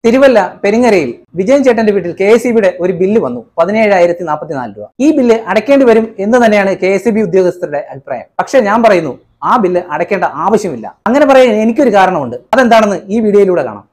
തിരുവല്ല പെരിങ്ങരയിൽ വിജയൻ ചേട്ടന്റെ വീട്ടിൽ K S ഒരു ബില്ല് വന്നു പതിനേഴായിരത്തി നാൽപ്പത്തിനാല് രൂപ ഈ ബില്ല് അടയ്ക്കേണ്ടി വരും എന്ന് തന്നെയാണ് കെ എസ് ഉദ്യോഗസ്ഥരുടെ അഭിപ്രായം പക്ഷെ ഞാൻ പറയുന്നു ആ ബില്ല് അടയ്ക്കേണ്ട ആവശ്യമില്ല അങ്ങനെ പറയാൻ എനിക്കൊരു കാരണമുണ്ട് അതെന്താണെന്ന് ഈ വീഡിയോയിലൂടെ കാണാം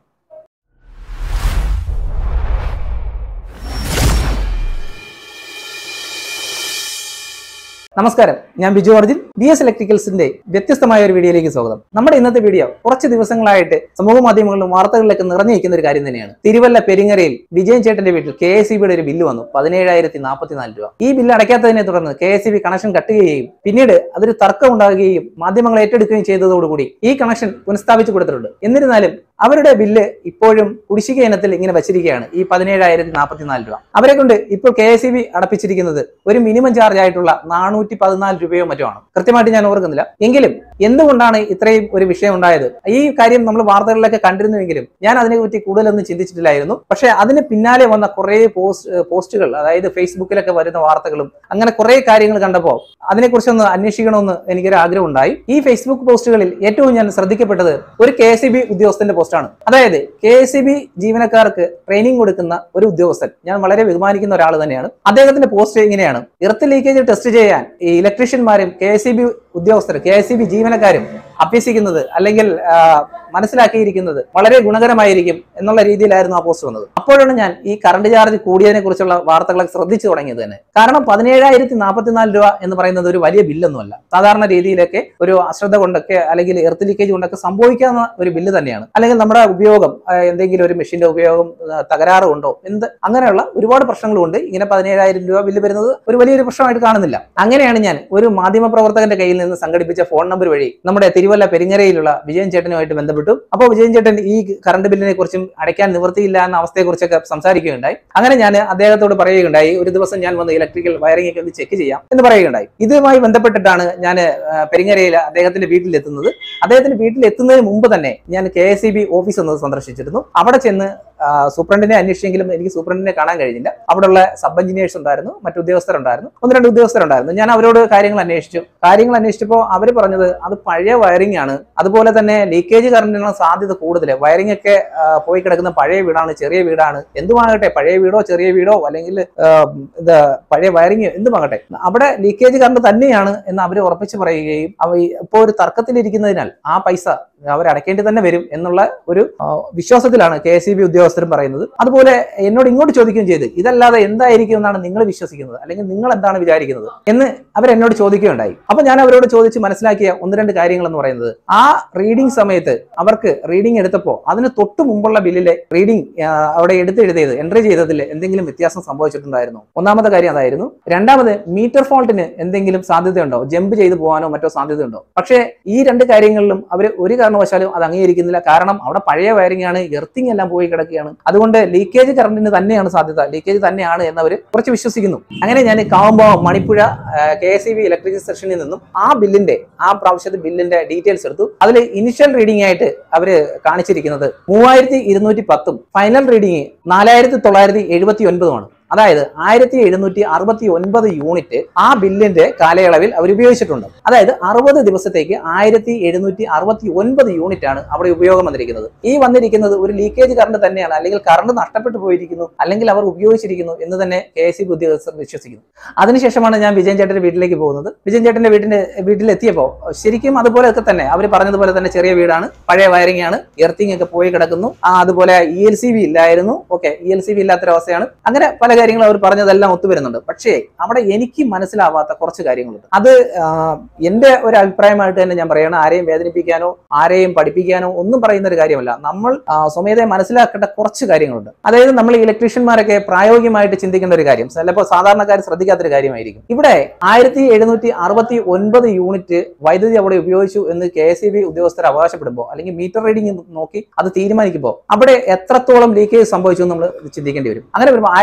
നമസ്കാരം ഞാൻ ബിജു അർജുൻ ബി എസ് ഇലക്ട്രിക്കൽസിന്റെ വ്യത്യസ്തമായ ഒരു വീഡിയോയിലേക്ക് സ്വാഗതം നമ്മുടെ ഇന്നത്തെ വീഡിയോ കുറച്ച് ദിവസങ്ങളായിട്ട് സമൂഹ മാധ്യമങ്ങളിലും വാർത്തകളിലൊക്കെ നിറഞ്ഞു നിൽക്കുന്ന ഒരു കാര്യം തന്നെയാണ് തിരുവല്ല പെരിങ്ങരയിൽ വിജയൻ ചേട്ടന്റെ വീട്ടിൽ കെ എസ് ഒരു ബില്ല് വന്നു പതിനേഴായിരത്തി നാൽപ്പത്തിനാല് രൂപ ഈ ബില്ല് അടയ്ക്കാത്തതിനെ തുടർന്ന് കെ എസ് കണക്ഷൻ കട്ട് ചെയ്യുകയും പിന്നീട് അതൊരു തർക്കം ഉണ്ടാകുകയും മാധ്യമങ്ങൾ ഏറ്റെടുക്കുകയും ചെയ്തതോടുകൂടി ഈ കണക്ഷൻ പുനഃസ്ഥാപിച്ചു കൊടുത്തിട്ടുണ്ട് എന്നിരുന്നാലും അവരുടെ ബില്ല് ഇപ്പോഴും കുടിശ്ശിക ഇനത്തിൽ ഇങ്ങനെ വച്ചിരിക്കുകയാണ് ഈ പതിനേഴായിരത്തി നാൽപ്പത്തിനാല് രൂപ അവരെ കൊണ്ട് ഇപ്പോൾ കെ എസ് അടപ്പിച്ചിരിക്കുന്നത് ഒരു മിനിമം ചാർജ് ആയിട്ടുള്ള നാനൂറ്റി പതിനാല് രൂപയോ മറ്റോ ആണ് കൃത്യമായിട്ട് ഞാൻ ഓർക്കുന്നില്ല എങ്കിലും എന്തുകൊണ്ടാണ് ഇത്രയും ഒരു വിഷയം ഉണ്ടായത് ഈ കാര്യം നമ്മൾ വാർത്തകളിലൊക്കെ കണ്ടിരുന്നുവെങ്കിലും ഞാൻ അതിനെപ്പറ്റി കൂടുതലൊന്നും ചിന്തിച്ചിട്ടില്ലായിരുന്നു പക്ഷെ അതിന് പിന്നാലെ വന്ന കുറെ പോസ്റ്റ് പോസ്റ്റുകൾ അതായത് ഫേസ്ബുക്കിലൊക്കെ വരുന്ന വാർത്തകളും അങ്ങനെ കുറെ കാര്യങ്ങൾ കണ്ടപ്പോൾ അതിനെക്കുറിച്ചൊന്ന് അന്വേഷിക്കണമെന്ന് എനിക്കൊരു ആഗ്രഹം ഉണ്ടായി ഈ ഫേസ്ബുക്ക് പോസ്റ്റുകളിൽ ഏറ്റവും ഞാൻ ശ്രദ്ധിക്കപ്പെട്ടത് ഒരു കെ എസ് ഉദ്യോഗസ്ഥന്റെ പോസ്റ്റാണ് അതായത് കെ എസ് ജീവനക്കാർക്ക് ട്രെയിനിങ് കൊടുക്കുന്ന ഒരു ഉദ്യോഗസ്ഥൻ ഞാൻ വളരെ ബഹുമാനിക്കുന്ന ഒരാൾ തന്നെയാണ് അദ്ദേഹത്തിന്റെ പോസ്റ്റ് ഇങ്ങനെയാണ് എർത്ത് ലീക്കേജ് ടെസ്റ്റ് ചെയ്യാൻ ഈ ഇലക്ട്രീഷ്യന്മാരും കെ എസ് ഉദ്യോഗസ്ഥർ കെ എസ് ജീവനക്കാരും അഭ്യസിക്കുന്നത് അല്ലെങ്കിൽ ആ, മനസ്സിലാക്കിയിരിക്കുന്നത് വളരെ ഗുണകരമായിരിക്കും എന്നുള്ള രീതിയിലായിരുന്നു ആ പോസ്റ്റ് വന്നത് അപ്പോഴാണ് ഞാൻ ഈ കറണ്ട് ചാർജ് കൂടിയതിനെ കുറിച്ചുള്ള വാർത്തകളൊക്കെ ശ്രദ്ധിച്ചു തുടങ്ങിയത് തന്നെ കാരണം പതിനേഴായിരത്തി നാൽപ്പത്തിനാല് രൂപ എന്ന് പറയുന്നത് ഒരു വലിയ ബില്ലൊന്നുമല്ല സാധാരണ രീതിയിലൊക്കെ ഒരു അശ്രദ്ധ കൊണ്ടൊക്കെ അല്ലെങ്കിൽ എർത്ത് ലീക്കേജ് കൊണ്ടൊക്കെ സംഭവിക്കാവുന്ന ഒരു ബില്ല് തന്നെയാണ് അല്ലെങ്കിൽ നമ്മുടെ ഉപയോഗം ആ, എന്തെങ്കിലും ഒരു മെഷീന്റെ ഉപയോഗം ആ, തകരാറ് കൊണ്ടോ എന്ത് അങ്ങനെയുള്ള ഒരുപാട് പ്രശ്നങ്ങളുണ്ട് ഇങ്ങനെ പതിനേഴായിരം രൂപ ബില്ല് വരുന്നത് ഒരു വലിയൊരു പ്രശ്നമായിട്ട് കാണുന്നില്ല അങ്ങനെയാണ് ഞാൻ ഒരു മാധ്യമ പ്രവർത്തകന്റെ കയ്യിൽ നിന്ന് സംഘടിപ്പിച്ച ഫോൺ നമ്പർ വഴി നമ്മുടെ തിരുവല്ല പെരിങ്ങരയിലുള്ള വിജയൻ ചേട്ടനുമായിട്ട് ബന്ധപ്പെട്ടു അപ്പോൾ വിജയൻ ചേട്ടൻ ഈ കറണ്ട് ബില്ലിനെ കുറിച്ചും അടയ്ക്കാൻ നിവൃത്തിയില്ല എന്ന അവസ്ഥയെക്കുറിച്ചൊക്കെ സംസാരിക്കുകയുണ്ടായി അങ്ങനെ ഞാൻ അദ്ദേഹത്തോട് പറയുകയുണ്ടായി ഒരു ദിവസം ഞാൻ വന്ന് ഇലക്ട്രിക്കൽ വയറിംഗ് ഒക്കെ ഒന്ന് ചെക്ക് ചെയ്യാം എന്ന് പറയുകയുണ്ടായി ഇതുമായി ബന്ധപ്പെട്ടിട്ടാണ് ഞാൻ പെരിങ്ങരയിൽ അദ്ദേഹത്തിന്റെ വീട്ടിലെത്തുന്നത് അദ്ദേഹത്തിന്റെ വീട്ടിൽ എത്തുന്നതിന് മുമ്പ് തന്നെ ഞാൻ കെ എസ് ഓഫീസ് ഒന്ന് സന്ദർശിച്ചിരുന്നു അവിടെ ചെന്ന് ആ, സൂപ്രണ്ടിനെ അന്വേഷിച്ചെങ്കിലും എനിക്ക് സൂപ്രണ്ടിനെ കാണാൻ കഴിഞ്ഞില്ല അവിടെയുള്ള സബ് എഞ്ചിനീയേഴ്സ് ഉണ്ടായിരുന്നു മറ്റു ഉദ്യോഗസ്ഥരുണ്ടായിരുന്നു ഒന്ന് രണ്ട് ഉദ്യോഗസ്ഥരുണ്ടായിരുന്നു ഞാൻ അവരോട് കാര്യങ്ങൾ അന്വേഷിച്ചു കാര്യങ്ങൾ അന്വേഷിച്ചപ്പോൾ അവർ പറഞ്ഞത് അത് പഴയ വയറിംഗ് ആണ് അതുപോലെ തന്നെ ലീക്കേജ് കറണ്ടിനുള്ള സാധ്യത കൂടുതൽ വയറിംഗ് ഒക്കെ ആ, പോയി കിടക്കുന്ന പഴയ വീടാണ് ചെറിയ വീടാണ് എന്തുമാകട്ടെ പഴയ വീടോ ചെറിയ വീടോ അല്ലെങ്കിൽ ആ, ഇത് പഴയ വയറിംഗ് എന്തുമാകട്ടെ അവിടെ ലീക്കേജ് കറണ്ട് തന്നെയാണ് എന്ന് അവർ ഉറപ്പിച്ച് പറയുകയും അവ ഇപ്പോൾ ഒരു തർക്കത്തിലിരിക്കുന്നതിനാൽ ആ പൈസ അവർ അടയ്ക്കേണ്ടി തന്നെ വരും എന്നുള്ള ഒരു ആ, വിശ്വാസത്തിലാണ് കെ എസ് ഉദ്യോഗസ്ഥരും പറയുന്നത് അതുപോലെ എന്നോട് ഇങ്ങോട്ട് ചോദിക്കുകയും ചെയ്ത് ഇതല്ലാതെ എന്തായിരിക്കും എന്നാണ് നിങ്ങൾ വിശ്വസിക്കുന്നത് അല്ലെങ്കിൽ നിങ്ങൾ എന്താണ് വിചാരിക്കുന്നത് എന്ന് അവർ എന്നോട് ചോദിക്കുകയുണ്ടായി അപ്പൊ ഞാൻ അവരോട് ചോദിച്ച് മനസ്സിലാക്കിയ ഒന്ന് രണ്ട് കാര്യങ്ങൾ എന്ന് പറയുന്നത് ആ റീഡിംഗ് സമയത്ത് അവർക്ക് റീഡിംഗ് എടുത്തപ്പോൾ അതിന് തൊട്ട് മുമ്പുള്ള ബില്ലിലെ റീഡിംഗ് അവിടെ എടുത്തെഴുതിയത് എൻട്രി ചെയ്തതിൽ എന്തെങ്കിലും വ്യത്യാസം സംഭവിച്ചിട്ടുണ്ടായിരുന്നു ഒന്നാമത്തെ കാര്യം അതായിരുന്നു രണ്ടാമത് മീറ്റർ ഫോൾട്ടിന് എന്തെങ്കിലും സാധ്യതയുണ്ടോ ജമ്പ് ചെയ്തു പോകാനോ മറ്റോ സാധ്യതയുണ്ടോ പക്ഷേ ഈ രണ്ട് കാര്യങ്ങളിലും അവർ ഒരു കാരണവശാലും അത് അംഗീകരിക്കുന്നില്ല കാരണം അവിടെ പഴയ വയറിംഗ് ആണ് എർത്തിങ് എല്ലാം പോയി കിടക്കുകയാണ് അതുകൊണ്ട് ലീക്കേജ് കറണ്ടിന് തന്നെയാണ് സാധ്യത ലീക്കേജ് തന്നെയാണ് എന്നവർ കുറച്ച് വിശ്വസിക്കുന്നു അങ്ങനെ ഞാൻ കാവുമ്പോൾ Manippuzha K S E B electric സെക്ഷനിൽ നിന്നും ആ ബില്ലിന്റെ ആ പ്രാവശ്യത്തെ ബില്ലിന്റെ ഡീറ്റെയിൽസ് എടുത്തു അതിൽ ഇനിഷ്യൽ റീഡിംഗ് ആയിട്ട് അവര് കാണിച്ചിരിക്കുന്നത് മൂവായിരത്തി ഇരുന്നൂറ്റി പത്തും ഫൈനൽ റീഡിംഗ് നാലായിരത്തി തൊള്ളായിരത്തി എഴുപത്തി ഒൻപതുമാണ് അതായത് ആയിരത്തി എഴുന്നൂറ്റി അറുപത്തി ഒൻപത് യൂണിറ്റ് ആ ബില്ലിന്റെ കാലയളവിൽ അവർ ഉപയോഗിച്ചിട്ടുണ്ട് അതായത് അറുപത് ദിവസത്തേക്ക് ആയിരത്തി എഴുന്നൂറ്റി അറുപത്തി ഒൻപത് യൂണിറ്റ് ആണ് അവിടെ ഉപയോഗം വന്നിരിക്കുന്നത് ഈ വന്നിരിക്കുന്നത് ഒരു ലീക്കേജ് കറണ്ട് തന്നെയാണ് അല്ലെങ്കിൽ കറണ്ട് നഷ്ടപ്പെട്ടു പോയിരിക്കുന്നു അല്ലെങ്കിൽ അവർ ഉപയോഗിച്ചിരിക്കുന്നു എന്ന് തന്നെ കെ എസ് ഉദ്യോഗസ്ഥർ വിശ്വസിക്കുന്നു അതിനുശേഷമാണ് ഞാൻ വിജയൻ ചേട്ടന്റെ വീട്ടിലേക്ക് പോകുന്നത് വിജയൻ ചേട്ടന്റെ വീട്ടിന്റെ വീട്ടിലെത്തിയപ്പോൾ ശരിക്കും അതുപോലെയൊക്കെ തന്നെ അവർ പറഞ്ഞതുപോലെ തന്നെ ചെറിയ വീടാണ് പഴയ വയറിംഗ് ആണ് എർത്തിങ് ഒക്കെ പോയി കിടക്കുന്നു ആ, അതുപോലെ ഇ എൽ സി ബി ഇല്ലായിരുന്നു okay E L C B ഇല്ലാത്തൊരവസ്ഥയാണ് അങ്ങനെ പല കാര്യങ്ങളും അവർ പറഞ്ഞതെല്ലാം ഒത്തുവരുന്നുണ്ട് പക്ഷേ അവിടെ എനിക്ക് മനസ്സിലാവാത്ത കുറച്ച് കാര്യങ്ങളുണ്ട് അത് ആ, എന്റെ ഒരു അഭിപ്രായമായിട്ട് തന്നെ ഞാൻ പറയണം ആരെയും വേദനിപ്പിക്കാനോ ആരെയും പഠിപ്പിക്കാനോ ഒന്നും പറയുന്ന ഒരു കാര്യമല്ല നമ്മൾ ആ, സ്വമേധയെ മനസ്സിലാക്കേണ്ട കുറച്ച് കാര്യങ്ങളുണ്ട് അതായത് നമ്മൾ ഇലക്ട്രീഷ്യന്മാരൊക്കെ പ്രായോഗികമായിട്ട് ചിന്തിക്കേണ്ട ഒരു കാര്യം ചിലപ്പോൾ സാധാരണക്കാർ ശ്രദ്ധിക്കാത്തൊരു കാര്യമായിരിക്കും ഇവിടെ ആയിരത്തി എഴുന്നൂറ്റി അറുപത്തി ഒൻപത് യൂണിറ്റ് വൈദ്യുതി അവിടെ ഉപയോഗിച്ചു എന്ന് കെ എസ് ഇ ബി ഉദ്യോഗസ്ഥർ അവകാശപ്പെടുമ്പോൾ അല്ലെങ്കിൽ മീറ്റർ റീഡിംഗ് നോക്കി അത് തീരുമാനിക്കുമ്പോൾ അവിടെ എത്രത്തോളം ലീക്കേജ് സംഭവിച്ചു എന്ന് നമ്മൾ ചിന്തിക്കേണ്ടി വരും അങ്ങനെ വരുമ്പോൾ ആയിരത്തി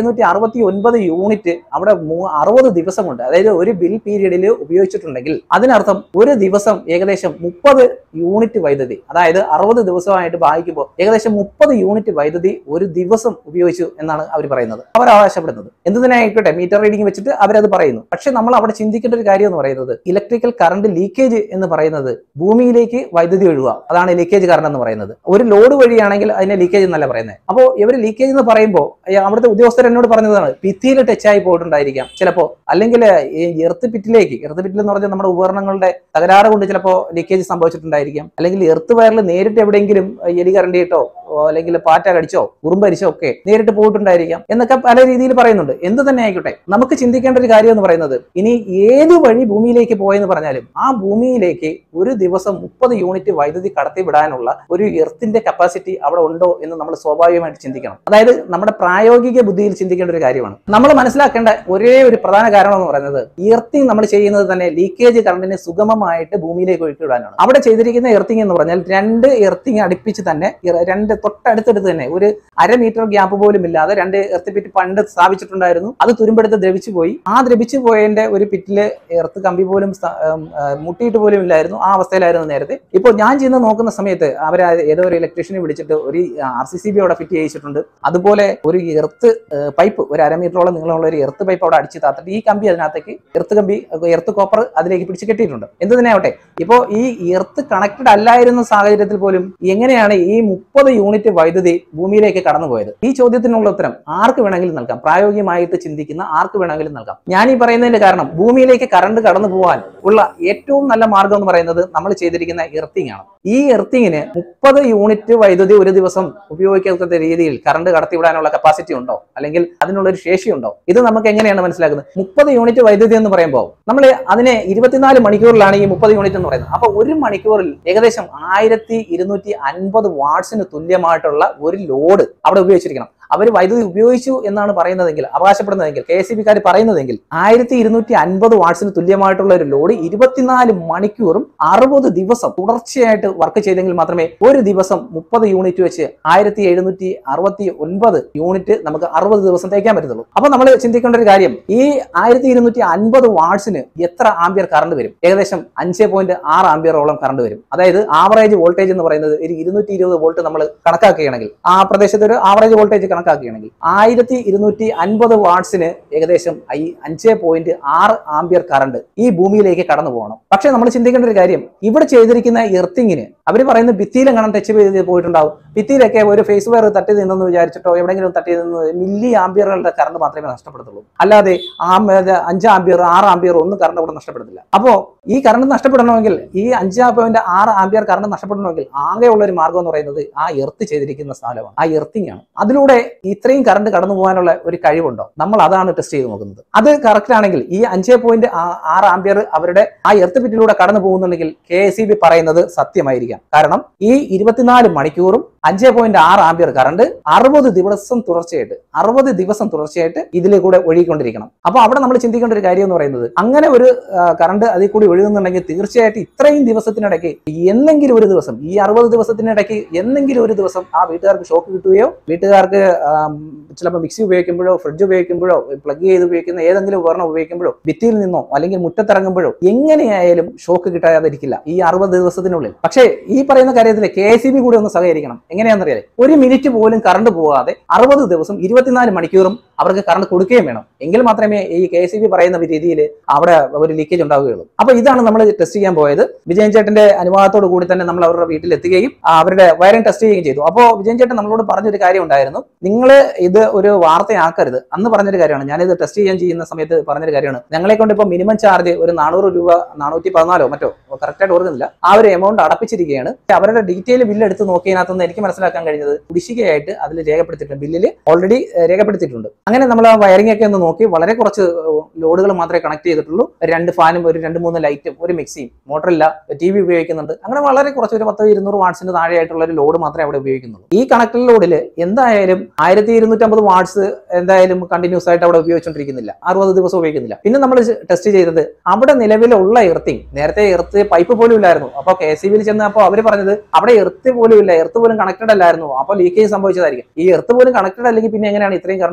എഴുന്നൂറ്റി അറുപത്തി ഒൻപത് യൂണിറ്റ് അവിടെ മൂ- അറുപത് ദിവസം കൊണ്ട് അതായത് ഒരു ബിൽ പീരീഡിൽ ഉപയോഗിച്ചിട്ടുണ്ടെങ്കിൽ അതിനർത്ഥം ഒരു ദിവസം ഏകദേശം മുപ്പത് യൂണിറ്റ് വൈദ്യുതി അതായത് അറുപത് ദിവസമായിട്ട് ഭാഗിക്കുമ്പോൾ ഏകദേശം മുപ്പത് യൂണിറ്റ് വൈദ്യുതി ഒരു ദിവസം ഉപയോഗിച്ചു എന്നാണ് അവർ പറയുന്നത് അവർ അവകാശപ്പെടുന്നത് എന്ത് തന്നെ ആയിക്കോട്ടെ മീറ്റർ റീഡിംഗ് വെച്ചിട്ട് അവരത് പറയുന്നു പക്ഷെ നമ്മൾ അവിടെ ചിന്തിക്കേണ്ട ഒരു കാര്യം എന്ന് പറയുന്നത് ഇലക്ട്രിക്കൽ കറണ്ട് ലീക്കേജ് എന്ന് പറയുന്നത് ഭൂമിയിലേക്ക് വൈദ്യുതി ഒഴുകുക അതാണ് ലീക്കേജ് കറണ്ട് എന്ന് പറയുന്നത് ഒരു ലോഡ് വഴിയാണെങ്കിൽ അതിനെ ലീക്കേജ് എന്നല്ല പറയുന്നത് അപ്പോൾ ഇവർ ലീക്കേജ് എന്ന് പറയുമ്പോൾ അവിടുത്തെ ഉദ്യോഗസ്ഥർ എന്നോട് പറഞ്ഞതാണ് ഭിത്തിയിൽ ടച്ച് ആയി പോയിട്ടുണ്ടായിരിക്കാം ചിലപ്പോൾ അല്ലെങ്കിൽ ഈ എർത്ത് പിറ്റിലേക്ക് എർത്ത് പിറ്റിൽ എന്ന് പറഞ്ഞാൽ നമ്മുടെ ഉപകരണങ്ങളുടെ തകരാറ് കൊണ്ട് ചിലപ്പോൾ ലീക്കേജ് സംഭവിച്ചിട്ടുണ്ടായിരിക്കാം അല്ലെങ്കിൽ എർത്ത് വയറിൽ നേരിട്ട് എവിടെയെങ്കിലും എലി കറണ്ടിയിട്ടോ അല്ലെങ്കിൽ പാറ്റ കടിച്ചോ ഉറുമ്പരിച്ചോ ഒക്കെ നേരിട്ട് പോയിട്ടുണ്ടായിരിക്കാം എന്നൊക്കെ പല രീതിയിൽ പറയുന്നുണ്ട് എന്ത് തന്നെ ആയിക്കോട്ടെ നമുക്ക് ചിന്തിക്കേണ്ട ഒരു കാര്യം എന്ന് പറയുന്നത് ഇനി ഏത് വഴി ഭൂമിയിലേക്ക് പോയെന്ന് പറഞ്ഞാലും ആ ഭൂമിയിലേക്ക് ഒരു ദിവസം മുപ്പത് യൂണിറ്റ് വൈദ്യുതി കടത്തി വിടാനുള്ള ഒരു എർത്തിന്റെ കപ്പാസിറ്റി അവിടെ ഉണ്ടോ എന്ന് നമ്മൾ സ്വാഭാവികമായിട്ട് ചിന്തിക്കണം അതായത് നമ്മുടെ പ്രായോഗിക ബുദ്ധിയിൽ ചിന്തിക്കേണ്ട ഒരു കാര്യമാണ് നമ്മൾ മനസ്സിലാക്കേണ്ട ഒരേ ഒരു പ്രധാന കാരണം എന്ന് പറയുന്നത് എർത്തിങ് നമ്മൾ ചെയ്യുന്നത് തന്നെ ലീക്കേജ് കറണ്ടിനെ സുഗമമായിട്ട് ഭൂമിയിലേക്ക് ഒഴുക്കിവിടാനാണ് അവിടെ ചെയ്തിരിക്കുന്ന എർത്തിങ് എന്ന് പറഞ്ഞാൽ രണ്ട് എർത്തിങ് അടുപ്പിച്ച് തന്നെ ഇറ- രണ്ട് തൊട്ടടുത്തടുത്ത് തന്നെ ഒരു അര മീറ്റർ ഗ്യാപ്പ് പോലും ഇല്ലാതെ രണ്ട് എർത്ത് പിറ്റ് പണ്ട് സ്ഥാപിച്ചിട്ടുണ്ടായിരുന്നു അത് തുരുമ്പെടുത്ത് ദ്രവിച്ചു പോയി ആ ദ്രവിച്ചു പോയതിന്റെ ഒരു പിറ്റില് എർത്ത് കമ്പി പോലും സ്ഥാ- ഉം, ആ, മുട്ടിയിട്ട് പോലും ഇല്ലായിരുന്നു ആ അവസ്ഥയിലായിരുന്നു നേരത്തെ ഇപ്പോൾ ഞാൻ ചെയ്യുന്ന നോക്കുന്ന സമയത്ത് അവർ ഏതോ ഒരു ഇലക്ട്രീഷ്യനെ വിളിച്ചിട്ട് ഒരു ആർ സി സി ബി അവിടെ ഫിറ്റ് ചെയ്യിച്ചിട്ടുണ്ട് അതുപോലെ ഒരു എർത്ത് പൈപ്പ് ഒരു അര മീറ്ററോളം നീളമുള്ള ഒരു എർത്ത് പൈപ്പ് അവിടെ അടിച്ച് താത്തിട്ട് ഈ കമ്പി അതിനകത്തേക്ക് എർത്ത് കമ്പി എർത്ത് കോപ്പർ അതിലേക്ക് പിടിച്ച് കെട്ടിയിട്ടുണ്ട് എന്ത് തന്നെ ആവട്ടെ ഇപ്പോൾ ഈ എർത്ത് കണക്റ്റഡ് അല്ലായിരുന്ന സാഹചര്യത്തിൽ പോലും എങ്ങനെയാണ് ഈ മുപ്പത് യൂണിറ്റ് വൈദ്യുതി ഭൂമിയിലേക്ക് കടന്നുപോയത് ഈ ചോദ്യത്തിനുള്ള ഉത്തരം ആർക്ക് വേണമെങ്കിലും നൽകാം പ്രായോഗികമായിട്ട് ചിന്തിക്കുന്ന ആർക്ക് വേണമെങ്കിലും നൽകാം ഞാൻ ഈ പറയുന്നതിന്റെ കാരണം ഭൂമിയിലേക്ക് കറണ്ട് കടന്നു പോകാൻ ഉള്ള ഏറ്റവും നല്ല മാർഗം എന്ന് പറയുന്നത് നമ്മൾ ചെയ്തിരിക്കുന്ന എർത്തിങ് ആണ് ഈ എർത്തിങ്ങിന് മുപ്പത് യൂണിറ്റ് വൈദ്യുതി ഒരു ദിവസം ഉപയോഗിക്കത്തക്ക രീതിയിൽ കറണ്ട് കടത്തിവിടാനുള്ള കപ്പാസിറ്റി ഉണ്ടോ അല്ലെങ്കിൽ അതിനുള്ള ഒരു ശേഷിയുണ്ടോ ഇത് നമുക്ക് എങ്ങനെയാണ് മനസ്സിലാക്കുന്നത് മുപ്പത് യൂണിറ്റ് വൈദ്യുതി എന്ന് പറയുമ്പോൾ നമ്മൾ അതിനെ ഇരുപത്തിനാല് മണിക്കൂറിലാണ് ഈ മുപ്പത് യൂണിറ്റ് എന്ന് പറയുന്നത് അപ്പൊ ഒരു മണിക്കൂറിൽ ഏകദേശം ആയിരത്തി ഇരുന്നൂറ്റി അൻപത് വാട്സിന് തുല്യമായിട്ടുള്ള ഒരു ലോഡ് അവിടെ ഉപയോഗിച്ചിരിക്കണം അവർ വൈദ്യുതി ഉപയോഗിച്ചു എന്നാണ് പറയുന്നതെങ്കിൽ അവകാശപ്പെടുന്നതെങ്കിൽ കെ എസ് ബിക്കാർ പറയുന്നതെങ്കിൽ ആയിരത്തി ഇരുന്നൂറ്റി അൻപത് വാട്സിന് തുല്യമായിട്ടുള്ള ഒരു ലോഡ് ഇരുപത്തിനാല് മണിക്കൂറും അറുപത് ദിവസം തുടർച്ചയായിട്ട് വർക്ക് ചെയ്തെങ്കിൽ മാത്രമേ ഒരു ദിവസം മുപ്പത് യൂണിറ്റ് വെച്ച് ആയിരത്തി എഴുന്നൂറ്റി അറുപത്തി ഒൻപത് യൂണിറ്റ് നമുക്ക് അറുപത് ദിവസം തേക്കാൻ പറ്റത്തുള്ളൂ അപ്പൊ നമ്മൾ ചിന്തിക്കേണ്ട ഒരു കാര്യം ഈ ആയിരത്തി ഇരുന്നൂറ്റി അൻപത് വാട്സിന് എത്ര ആംബിയർ കറണ്ട് വരും ഏകദേശം അഞ്ച് പോയിന്റ് ആറ് ആംബിയറോളം കറണ്ട് വരും അതായത് ആവറേജ് വോൾട്ടേജ് എന്ന് പറയുന്നത് ഒരു ഇരുന്നൂറ്റി ഇരുപത് വോൾട്ട് നമ്മൾ കണക്കാക്കുകയാണെങ്കിൽ ആ പ്രദേശത്ത് ഒരു ആവറേജ് വോൾട്ടേജ് കണക്കാക്കുകയാണെങ്കിൽ ആയിരത്തി ഇരുന്നൂറ്റി അൻപത് വാട്സിന് ഏകദേശം ഐ അഞ്ച് പോയിന്റ് ആറ് ആംബിയർ കറണ്ട് ഈ ഭൂമിയിലേക്ക് കടന്നു പോകണം പക്ഷെ നമ്മൾ ചിന്തിക്കേണ്ട ഒരു കാര്യം ഇവിടെ ചെയ്തിരിക്കുന്ന എർത്തിങ്ങിന് അവർ പറയുന്ന ഭിത്തിയിലെങ്ങനെ ടച്ച് ചെയ്ത് പോയിട്ടുണ്ടാവും ഭിത്തിയിലൊക്കെ ഒരു ഫേസ് വയർ തട്ടി നിന്നെന്ന് വിചാരിച്ചിട്ടോ എവിടെയെങ്കിലും തട്ടി നിന്ന് മില്ലി ആംബിയറുകളുടെ കറണ്ട് മാത്രമേ നഷ്ടപ്പെടുത്തുള്ളൂ അല്ലാതെ ആ ഇത് അഞ്ച് ആംബിയർ ആറ് ആംബിയർ ഒന്നും കറണ്ട് അവിടെ നഷ്ടപ്പെടത്തില്ല അപ്പോ ഈ കറണ്ട് നഷ്ടപ്പെടണമെങ്കിൽ ഈ അഞ്ച് പോയിന്റ് ആറ് ആംബിയർ കറണ്ട് നഷ്ടപ്പെടണമെങ്കിൽ ആകെയുള്ള ഒരു മാർഗം എന്ന് പറയുന്നത് ആ എർത്ത് ചെയ്തിരിക്കുന്ന സ്ഥലമാണ് ആ എർത്തിങ് ആണ് അതിലൂടെ ഇത്രയും കറണ്ട് കടന്നു പോകാനുള്ള ഒരു കഴിവുണ്ടോ നമ്മൾ അതാണ് ടെസ്റ്റ് ചെയ്ത് നോക്കുന്നത് അത് കറക്റ്റ് ആണെങ്കിൽ ഈ അഞ്ച് പോയിന്റ് ആറ് ആംബിയർ അവരുടെ ആ എർത്ത് പിറ്റിലൂടെ കടന്നു പോകുന്നുണ്ടെങ്കിൽ കെ എസ് പറയുന്നത് സത്യമായിരിക്കാം കാരണം ഈ ഇരുപത്തിനാല് മണിക്കൂറും അഞ്ച് പോയിന്റ് ആറ് ആംബിയർ കറണ്ട് അറുപത് ദിവസം തുടർച്ചയായിട്ട് അറുപത് ദിവസം തുടർച്ചയായിട്ട് ഇതിലെ കൂടെ ഒഴുകിക്കൊണ്ടിരിക്കണം അപ്പൊ അവിടെ നമ്മൾ ചിന്തിക്കേണ്ട ഒരു കാര്യം എന്ന് പറയുന്നത് അങ്ങനെ ഒരു കറണ്ട് അതിൽ കൂടി ഒഴുകുന്നുണ്ടെങ്കിൽ തീർച്ചയായിട്ടും ഇത്രയും ദിവസത്തിനിടയ്ക്ക് എന്നെങ്കിലും ഒരു ദിവസം ഈ അറുപത് ദിവസത്തിനിടയ്ക്ക് എന്നെങ്കിലും ഒരു ദിവസം ആ വീട്ടുകാർക്ക് ഷോക്ക് കിട്ടുകയോ വീട്ടുകാർക്ക് ആം, ചിലപ്പോൾ മിക്സി ഉപയോഗിക്കുമ്പോഴോ ഫ്രിഡ്ജ് ഉപയോഗിക്കുമ്പോഴോ പ്ലഗ് ചെയ്ത് ഉപയോഗിക്കുന്ന ഏതെങ്കിലും ഉപകരണം ഉപയോഗിക്കുമ്പോഴോ ഭിത്തിയിൽ നിന്നോ അല്ലെങ്കിൽ മുറ്റത്തിറങ്ങുമ്പോഴോ എങ്ങനെയായാലും ഷോക്ക് കിട്ടാതിരിക്കില്ല ഈ അറുപത് ദിവസത്തിനുള്ളിൽ പക്ഷേ ഈ പറയുന്ന കാര്യത്തിൽ കെ എസ് കൂടി ഒന്ന് സഹകരിക്കണം എങ്ങനെയാണെന്നറിയാതെ ഒരു മിനിറ്റ് പോലും കറണ്ട് പോകാതെ അറുപത് ദിവസം ഇരുപത്തിനാല് മണിക്കൂറും അവർക്ക് കറണ്ട് കൊടുക്കുകയും വേണം എങ്കിൽ മാത്രമേ ഈ കെ എസ് പറയുന്ന രീതിയിൽ അവിടെ ഒരു ലീക്കേജ് ഉണ്ടാവുകയുള്ളൂ അപ്പൊ ഇതാണ് നമ്മൾ ടെസ്റ്റ് ചെയ്യാൻ പോയത് വിജയൻ ചേട്ടന്റെ അനുവാദത്തോടു കൂടി തന്നെ നമ്മൾ അവരുടെ വീട്ടിൽ എത്തുകയും ആ, അവരുടെ വയറിംഗ് ടെസ്റ്റ് ചെയ്യുകയും ചെയ്തു അപ്പോൾ വിജയൻ ചേട്ടൻ നമ്മളോട് പറഞ്ഞൊരു കാര്യം ഉണ്ടായിരുന്നു നിങ്ങൾ ഇത് ഒരു വാർത്തയാക്കരുത് അന്ന് പറഞ്ഞൊരു കാര്യമാണ് ഞാനിത് ടെസ്റ്റ് ചെയ്യാൻ ചെയ്യുന്ന സമയത്ത് പറഞ്ഞൊരു കാര്യമാണ് ഞങ്ങളെ കൊണ്ട് ഇപ്പോൾ മിനിമം ചാർജ് ഒരു നാനൂറ് രൂപ നാനൂറ്റി പതിനാലോ മറ്റോ കറക്റ്റായിട്ട് ഓർക്കുന്നില്ല ആ ഒരു എമൗണ്ട് അടപ്പിച്ചിരിക്കുകയാണ് അവരുടെ ഡീറ്റെയിൽ ബില്ല് എടുത്ത് നോക്കിയതിനകത്തുനിന്ന് എനിക്ക് മനസ്സിലാക്കാൻ കഴിഞ്ഞത് കുടിശ്ശികയായിട്ട് അതിൽ രേഖപ്പെടുത്തിയിട്ടുണ്ട് ബില്ലിൽ ഓൾറെഡി രേഖപ്പെടുത്തിയിട്ടുണ്ട് അങ്ങനെ നമ്മൾ ആ വയറിംഗ് ഒക്കെ ഒന്ന് നോക്കി വളരെ കുറച്ച് ലോഡുകൾ മാത്രമേ കണക്ട് ചെയ്തിട്ടുള്ളൂ രണ്ട് ഫാനും ഒരു രണ്ട് മൂന്ന് ലൈറ്റും ഒരു മിക്സിയും മോട്ടറില്ല ടി വി ഉപയോഗിക്കുന്നുണ്ട് അങ്ങനെ വളരെ കുറച്ച് ഒരു പത്തോ ഇരുന്നൂറ് വാട്സിന് താഴെയായിട്ടുള്ള ഒരു ലോഡ് മാത്രമേ അവിടെ ഉപയോഗിക്കുന്നുള്ളൂ ഈ കണക്ടർ ലോഡിൽ എന്തായാലും ആയിരത്തി ഇരുന്നൂറ്റമ്പത് വാട്സ് എന്തായാലും കണ്ടിന്യൂസ് ആയിട്ട് അവിടെ ഉപയോഗിച്ചുകൊണ്ടിരിക്കുന്നില്ല അറുപത് ദിവസം ഉപയോഗിക്കുന്നില്ല പിന്നെ നമ്മൾ ടെസ്റ്റ് ചെയ്തത് അവിടെ നിലവിലുള്ള എർത്തിങ് നേരത്തെ എർത്ത് പൈപ്പ് പോലും ഇല്ലായിരുന്നു അപ്പോൾ കെ സി ബിയിൽ ചെന്നപ്പോൾ അവർ പറഞ്ഞത് അവിടെ എർത്ത് പോലും ഇല്ല എർത്ത് പോലും കണക്റ്റഡ് അല്ലായിരുന്നു അപ്പോൾ ലീക്കേജ് സംഭവിച്ചതായിരിക്കും ഈ എർത്ത് പോലും കണക്റ്റഡ് അല്ലെങ്കിൽ പിന്നെ എങ്ങനെയാണ് ഇത്രയും കറണ്ട് ലീക്കേജ്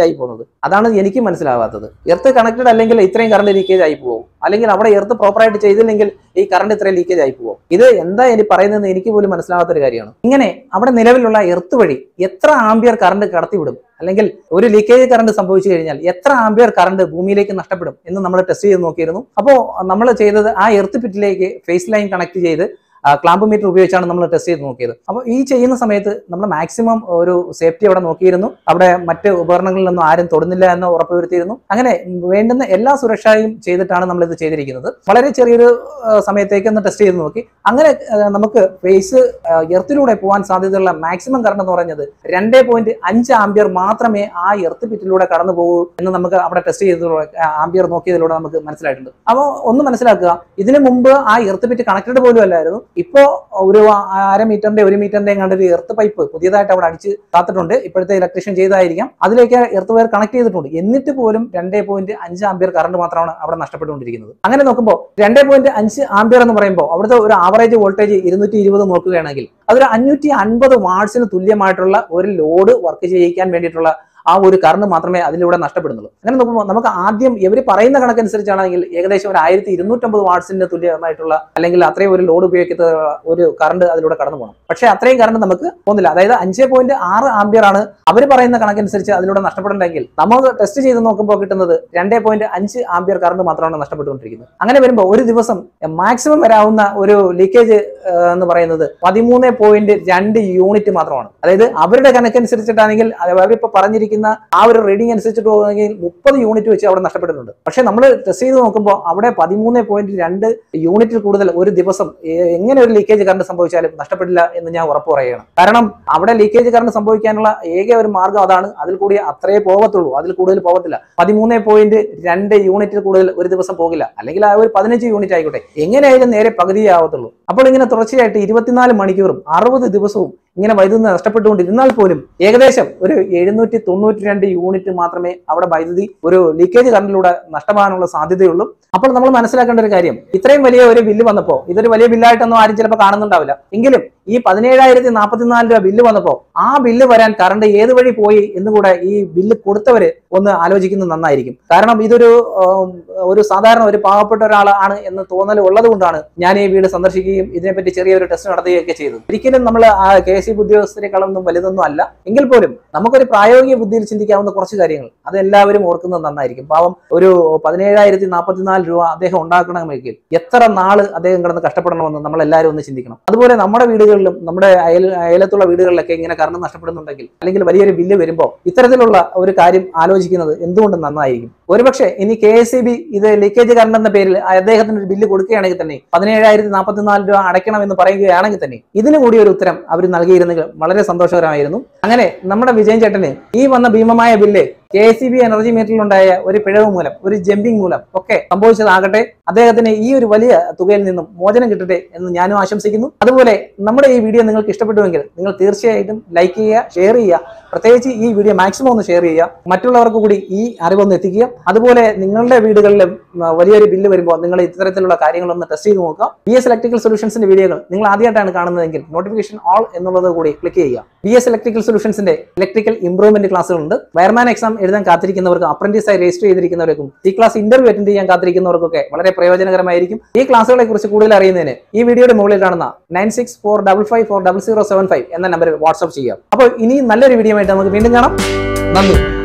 ആയി പോകുന്നത് അതാണ് എനിക്ക് മനസ്സിലാവാത്തത് എർത്ത് കണക്റ്റഡ് അല്ലെങ്കിൽ ഇത്രയും കറണ്ട് ലീക്കേജ് ആയി പോകും അല്ലെങ്കിൽ അവിടെ എർത്ത് പ്രോപ്പറായിട്ട് ചെയ്തില്ലെങ്കിൽ ഈ കറണ്ട് ഇത്രയും ലീക്കേജ് ആയി പോകും ഇത് എന്താ എനിക്ക് പറയുന്നതെന്ന് എനിക്ക് പോലും മനസ്സിലാവാത്ത ഒരു കാര്യമാണ് ഇങ്ങനെ അവിടെ നിലവിലുള്ള എർത്ത് വഴി എത്ര ആംബിയർ കറണ്ട് കടത്തിവിടും അല്ലെങ്കിൽ ഒരു ലീക്കേജ് കറണ്ട് സംഭവിച്ചു കഴിഞ്ഞാൽ എത്ര ആംബിയർ കറണ്ട് ഭൂമിയിലേക്ക് നഷ്ടപ്പെടും എന്ന് നമ്മൾ ടെസ്റ്റ് ചെയ്ത് നോക്കിയിരുന്നു അപ്പോൾ നമ്മൾ ചെയ്തത് ആ എർത്ത് പിറ്റിലേക്ക് ഫേസ് ലൈൻ കണക്ട് ചെയ്ത് ക്ലാമ്പ് മീറ്റർ ഉപയോഗിച്ചാണ് നമ്മൾ ടെസ്റ്റ് ചെയ്ത് നോക്കിയത് അപ്പോൾ ഈ ചെയ്യുന്ന സമയത്ത് നമ്മൾ മാക്സിമം ഒരു സേഫ്റ്റി അവിടെ നോക്കിയിരുന്നു അവിടെ മറ്റ് ഉപകരണങ്ങളിലൊന്നും ആരും തൊടുന്നില്ല എന്ന് ഉറപ്പുവരുത്തിയിരുന്നു അങ്ങനെ വേണ്ടുന്ന എല്ലാ സുരക്ഷയും ചെയ്തിട്ടാണ് നമ്മൾ ഇത് ചെയ്തിരിക്കുന്നത് വളരെ ചെറിയൊരു ആ, സമയത്തേക്ക് ഒന്ന് ടെസ്റ്റ് ചെയ്ത് നോക്കി അങ്ങനെ ആ, നമുക്ക് ഫേസ് എർത്തിലൂടെ പോകാൻ സാധ്യതയുള്ള മാക്സിമം കറണ്ട് എന്ന് പറഞ്ഞത് രണ്ടേ പോയിന്റ് അഞ്ച് ആംബിയർ മാത്രമേ ആ എർത്ത് പിറ്റിലൂടെ കടന്നു പോകൂ എന്ന് നമുക്ക് അവിടെ ടെസ്റ്റ് ചെയ്തതിലൂടെ ആംബിയർ നോക്കിയതിലൂടെ നമുക്ക് മനസ്സിലായിട്ടുണ്ട് അപ്പോൾ ഒന്ന് മനസ്സിലാക്കുക ഇതിനു മുമ്പ് ആ എർത്ത് പിറ്റ് കണക്റ്റഡ് പോലും അല്ലായിരുന്നു ഇപ്പോ ഒരു അര മീറ്ററിന്റെ ഒരു മീറ്ററിന്റെ കണ്ട ഒരു എർത്ത് പൈപ്പ് പുതിയതായിട്ട് അവിടെ അടിച്ച് കാത്തിട്ടുണ്ട് ഇപ്പോഴത്തെ ഇലക്ട്രീഷ്യൻ ചെയ്തായിരിക്കാം അതിലേക്ക് എർത്ത് വയർ കണക്ട് ചെയ്തിട്ടുണ്ട് എന്നിട്ട് പോലും രണ്ടേ പോയിന്റ് അഞ്ച് ആംബിയർ കറണ്ട് മാത്രമാണ് അവിടെ നഷ്ടപ്പെട്ടുകൊണ്ടിരിക്കുന്നത് അങ്ങനെ നോക്കുമ്പോൾ രണ്ടേ പോയിന്റ് അഞ്ച് ആംബിയർ എന്ന് പറയുമ്പോൾ അവിടുത്തെ ഒരു ആവറേജ് വോൾട്ടേജ് ഇരുന്നൂറ്റി ഇരുപത് നോക്കുകയാണെങ്കിൽ അതൊരു അഞ്ഞൂറ്റി അൻപത് വാട്സിന് തുല്യമായിട്ടുള്ള ഒരു ലോഡ് വർക്ക് ചെയ്യിക്കാൻ വേണ്ടിയിട്ടുള്ള ആ ഒരു കറണ്ട് മാത്രമേ അതിലൂടെ നഷ്ടപ്പെടുന്നുള്ളൂ അങ്ങനെ നോക്കുമ്പോൾ നമുക്ക് ആദ്യം ഇവർ പറയുന്ന കണക്കനുസരിച്ചാണെങ്കിൽ ഏകദേശം ഒരു ആയിരത്തി ഇരുന്നൂറ്റമ്പത് വാട്സിന്റെ തുല്യമായിട്ടുള്ള അല്ലെങ്കിൽ അത്രയും ഒരു ലോഡ് ഉപയോഗിക്കുന്ന ഒരു കറണ്ട് അതിലൂടെ കടന്നു പോകണം പക്ഷേ അത്രയും കറണ്ട് നമുക്ക് പോകുന്നില്ല അതായത് അഞ്ച് പോയിന്റ് ആറ് ആംബിയർ ആണ് അവർ പറയുന്ന കണക്കനുസരിച്ച് അതിലൂടെ നഷ്ടപ്പെടണമെങ്കിൽ നമ്മൾ ടെസ്റ്റ് ചെയ്ത് നോക്കുമ്പോൾ കിട്ടുന്നത് രണ്ടേ പോയിന്റ് അഞ്ച് ആംബിയർ കറണ്ട് മാത്രമാണ് നഷ്ടപ്പെട്ടുകൊണ്ടിരിക്കുന്നത് അങ്ങനെ വരുമ്പോൾ ഒരു ദിവസം മാക്സിമം വരാവുന്ന ഒരു ലീക്കേജ് എന്ന് പറയുന്നത് പതിമൂന്ന് പോയിന്റ് രണ്ട് യൂണിറ്റ് മാത്രമാണ് അതായത് അവരുടെ കണക്കനുസരിച്ചിട്ടാണെങ്കിൽ അവരിപ്പോ പറഞ്ഞിരിക്കുന്ന ആ ഒരു റീഡിംഗ് അനുസരിച്ചിട്ട് പോകുന്നെങ്കിൽ മുപ്പത് യൂണിറ്റ് വെച്ച് അവിടെ നഷ്ടപ്പെട്ടിട്ടുണ്ട് പക്ഷെ നമ്മൾ ടെസ്റ്റ് ചെയ്ത് നോക്കുമ്പോൾ അവിടെ പതിമൂന്ന് പോയിന്റ് രണ്ട് യൂണിറ്റിൽ കൂടുതൽ ഒരു ദിവസം എ- എങ്ങനെ ഒരു ലീക്കേജ് കറണ്ട് സംഭവിച്ചാലും നഷ്ടപ്പെടില്ല എന്ന് ഞാൻ ഉറപ്പ് പറയുകയാണ് കാരണം അവിടെ ലീക്കേജ് കറണ്ട് സംഭവിക്കാനുള്ള ഏക ഒരു മാർഗം അതാണ് അതിൽ കൂടി അത്രേ പോകത്തുള്ളൂ അതിൽ കൂടുതൽ പോകത്തില്ല പതിമൂന്ന് പോയിന്റ് രണ്ട് യൂണിറ്റിൽ കൂടുതൽ ഒരു ദിവസം പോകില്ല അല്ലെങ്കിൽ ആ ഒരു പതിനഞ്ച് യൂണിറ്റ് ആയിക്കോട്ടെ എങ്ങനെയായാലും നേരെ പകുതിയേ ആവത്തുള്ളൂ അപ്പോൾ ഇങ്ങനെ തുടർച്ചയായിട്ട് ഇരുപത്തിനാല് മണിക്കൂറും അറുപത് ദിവസവും ഇങ്ങനെ വൈദ്യുതി നഷ്ടപ്പെട്ടുകൊണ്ടിരുന്നാൽ പോലും ഏകദേശം ഒരു എഴുന്നൂറ്റി തൊണ്ണൂറ്റി രണ്ട് യൂണിറ്റ് മാത്രമേ അവിടെ വൈദ്യുതി ഒരു ലീക്കേജ് കറണ്ടിലൂടെ നഷ്ടമാകാനുള്ള സാധ്യതയുള്ളൂ അപ്പോൾ നമ്മൾ മനസ്സിലാക്കേണ്ട ഒരു കാര്യം ഇത്രയും വലിയ ഒരു ബില്ല് വന്നപ്പോൾ ഇതൊരു വലിയ ബില്ലായിട്ടൊന്നും ആരും ചിലപ്പോൾ കാണുന്നുണ്ടാവില്ല എങ്കിലും ഈ പതിനേഴായിരത്തി നാൽപ്പത്തിനാല് രൂപ ബില്ല് വന്നപ്പോൾ ആ ബില്ല് വരാൻ കറണ്ട് ഏത് വഴി പോയി എന്നുകൂടെ ഈ ബില്ല് കൊടുത്തവര് ഒന്ന് ആലോചിക്കുന്നത് നന്നായിരിക്കും കാരണം ഇതൊരു ഉം, ഒരു സാധാരണ ഒരു പാവപ്പെട്ട ഒരാളാണ് എന്ന് തോന്നൽ ഉള്ളത് കൊണ്ടാണ് ഞാൻ ഈ വീട് സന്ദർശിക്കുകയും ഇതിനെപ്പറ്റി ചെറിയൊരു ടെസ്റ്റ് നടത്തുകയൊക്കെ ചെയ്തത് ഒരിക്കലും നമ്മൾ ആ കെ എസ് സി ഉദ്യോഗസ്ഥരെക്കാളൊന്നും വലുതൊന്നും അല്ല എങ്കിൽ പോലും നമുക്കൊരു പ്രായോഗിക ബുദ്ധിയിൽ ചിന്തിക്കാവുന്ന കുറച്ച് കാര്യങ്ങൾ അത് എല്ലാവരും ഓർക്കുന്നത് നന്നായിരിക്കും പാവം ഒരു പതിനേഴായിരത്തി നാൽപ്പത്തിനാല് രൂപ അദ്ദേഹം ഉണ്ടാക്കണമെങ്കിൽ എത്ര നാള് അദ്ദേഹം കിടന്ന് കഷ്ടപ്പെടണമെന്ന് നമ്മൾ എല്ലാവരും ഒന്ന് ചിന്തിക്കണം അതുപോലെ നമ്മുടെ വീടുകളിലും നമ്മുടെ അയൽ അയലത്തുള്ള വീടുകളിലൊക്കെ ഇങ്ങനെ കറണ്ട് നഷ്ടപ്പെടുന്നുണ്ടെങ്കിൽ അല്ലെങ്കിൽ വലിയൊരു ബില്ല് വരുമ്പോൾ ഇത്തരത്തിലുള്ള ഒരു കാര്യം ആലോചിക്കുന്നത് എന്തുകൊണ്ടും നന്നായിരിക്കും ഒരുപക്ഷെ ഇനി കെ എസ് ബി ഇത് ലീക്കേജ് കറണ്ട് എന്ന പേരിൽ അദ്ദേഹത്തിന് ഒരു ബില്ല് കൊടുക്കുകയാണെങ്കിൽ തന്നെ പതിനേഴായിരത്തി നാൽപ്പത്തിനാല് രൂപ അടയ്ക്കണം എന്ന് പറയുകയാണെങ്കിൽ തന്നെ ഇതിന് കൂടി ഒരു ഉത്തരം അവർ നൽകിയിരുന്നെങ്കിൽ വളരെ സന്തോഷകരമായിരുന്നു അങ്ങനെ നമ്മുടെ വിജയൻ ചേട്ടന് ഈ വന്ന ഭീമമായ bill K C B energy മീറ്ററിലുണ്ടായ ഒരു പിഴവ് മൂലം ഒരു ജമ്പിംഗ് മൂലം ഒക്കെ സംഭവിച്ചതാകട്ടെ അദ്ദേഹത്തിന് ഈ ഒരു വലിയ തുകയിൽ നിന്നും മോചനം കിട്ടട്ടെ എന്ന് ഞാനും ആശംസിക്കുന്നു അതുപോലെ നമ്മുടെ ഈ വീഡിയോ നിങ്ങൾക്ക് ഇഷ്ടപ്പെട്ടുവെങ്കിൽ നിങ്ങൾ തീർച്ചയായിട്ടും ലൈക്ക് ചെയ്യുക ഷെയർ ചെയ്യുക പ്രത്യേകിച്ച് ഈ വീഡിയോ മാക്സിമം ഒന്ന് ഷെയർ ചെയ്യുക മറ്റുള്ളവർക്ക് കൂടി ഈ അറിവൊന്ന് എത്തിക്കുക അതുപോലെ നിങ്ങളുടെ വീടുകളിലും ഉം, വലിയൊരു ബില്ല് വരുമ്പോൾ നിങ്ങൾ ഇത്തരത്തിലുള്ള കാര്യങ്ങളൊന്ന് ടെസ്റ്റ് ചെയ്ത് നോക്കുക ബി എസ് ഇലക്ട്രിക്കൽ സൊല്യൂഷൻസിന്റെ വീഡിയോകൾ നിങ്ങൾ ആദ്യമായിട്ടാണ് കാണുന്നതെങ്കിൽ നോട്ടിഫിക്കേഷൻ ഓൾ എന്നുള്ളത് കൂടി ക്ലിക്ക് ചെയ്യുക ബി എസ് ഇലക്ട്രിക്കൽ സൊല്യൂഷൻസിന്റെ ഇലക്ട്രിക്കൽ ഇംപ്രൂവ്മെന്റ് ക്ലാസ്സുകളുണ്ട് വയർമാൻ എക്സാം എഴുതാൻ കാത്തിരിക്കുന്നവർക്കും apprentice ആയി രജിസ്റ്റർ ചെയ്തിരിക്കുന്നവർക്കും ഈ ക്ലാസ് ഇന്റർവ്യൂ അറ്റൻഡ് ചെയ്യാൻ കാത്തിരിക്കുന്നവർക്കൊക്കെ വളരെ പ്രയോജനകരമായിരിക്കും ഈ ക്ലാസ്സുകളെ കുറിച്ച് കൂടുതൽ അറിയുന്നതിന് ഈ വീഡിയോയുടെ മുകളിൽ കാണുന്ന nine six four double five four double zero seven five എന്ന നമ്പറിൽ വാട്സ്ആപ്പ് ചെയ്യാം അപ്പോൾ ഇനി നല്ലൊരു വീഡിയോ ആയിട്ട് നമുക്ക് വീണ്ടും കാണാം നന്ദി